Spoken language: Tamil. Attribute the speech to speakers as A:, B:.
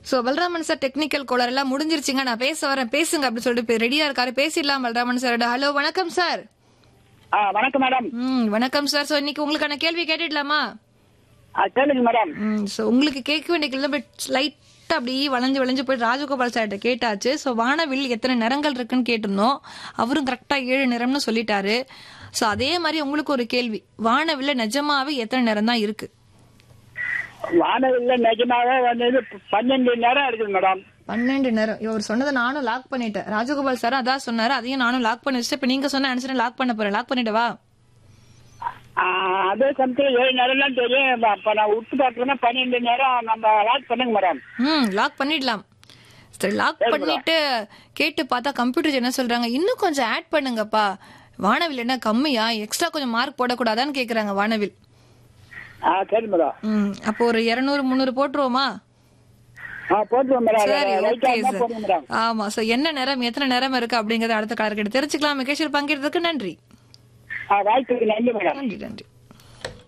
A: சோ பலராமன் சார் டெக்னிக்கல் கோளர் எல்லாம் முடிஞ்சிருச்சுங்க நான் பேச வரேன் பேசுங்க அப்படின்னு சொல்லிட்டு ரெடியா இருக்காரு பேசிடலாம் பலராமன் சார் ஹலோ வணக்கம் சார்
B: ஆ வணக்கம் மேடம்
A: ம் வணக்கம் சார் சோ இன்னைக்கு உங்களுக்கான கேள்வி கேட்டுடலாமா
B: ஆ கேளுங்க மேடம்
A: ம் ஸோ உங்களுக்கு கேட்க வேண்டிய கேள்வி பட் லைட்டாக அப்படி வளைஞ்சு வளைஞ்சு போய் ராஜகோபால் சார்கிட்ட கேட்டாச்சு ஸோ வானவில் எத்தனை நிறங்கள் இருக்குன்னு கேட்டிருந்தோம் அவரும் கரெக்டாக ஏழு நிறம்னு சொல்லிட்டாரு ஸோ அதே மாதிரி உங்களுக்கு ஒரு கேள்வி வானவில்ல நிஜமாவே எத்தனை நிறம் தான் இருக்கு
B: வானவில்ல நிஜமாவே வந்து பன்னெண்டு நேரம் இருக்குது மேடம்
A: பன்னெண்டு நிறம் இவர் சொன்னதை நானும் லாக் பண்ணிட்டேன் ராஜகோபால் சார் அதான் சொன்னாரு அதையும் நானும் லாக் பண்ணி வச்சுட்டு இப்போ நீங்க சொன்ன ஆன்சரை லாக் பண்ண போறேன் லாக் பண்ணிடவா
B: ஆ, அதே சமயத்தில் ஏழு நேரம்லாம் தெரியும் அப்ப நான் விட்டு பார்க்கறேன்னா பன்னெண்டு நேரம் நம்ம லாக் பண்ணுங்க மேடம்
A: ம் லாக் பண்ணிடலாம் சரி லாக் பண்ணிட்டு கேட்டு பார்த்தா கம்ப்யூட்டர் என்ன சொல்றாங்க இன்னும் கொஞ்சம் ஆட் பண்ணுங்கப்பா வானவில் என்ன கம்மியா எக்ஸ்ட்ரா கொஞ்சம் மார்க் போடக்கூடாதான்னு கேக்குறாங்க வானவில்
B: ஆ சரி மேடம்
A: ம் அப்போ ஒரு இருநூறு முந்நூறு போட்டுருவோமா
B: ஆ போட்டுருவோம் மேடம்
A: சரி
B: ரைட்டா
A: ஓகே
B: இருந்தா
A: சார்
B: போடுங்க மேடம்
A: ஆமா சோ என்ன நிறம் எத்தனை நிறம் இருக்கு அப்படிங்கறத அடுத்த காலர்கிட்ட தெரிஞ்சுக்கலாம் நிகழ்ச்சியில் பங்கேற்றதுக்கு நன்றி
B: ஆ வாய்ப்புக்கு நன்றி மேடம்
A: நன்றி நன்றி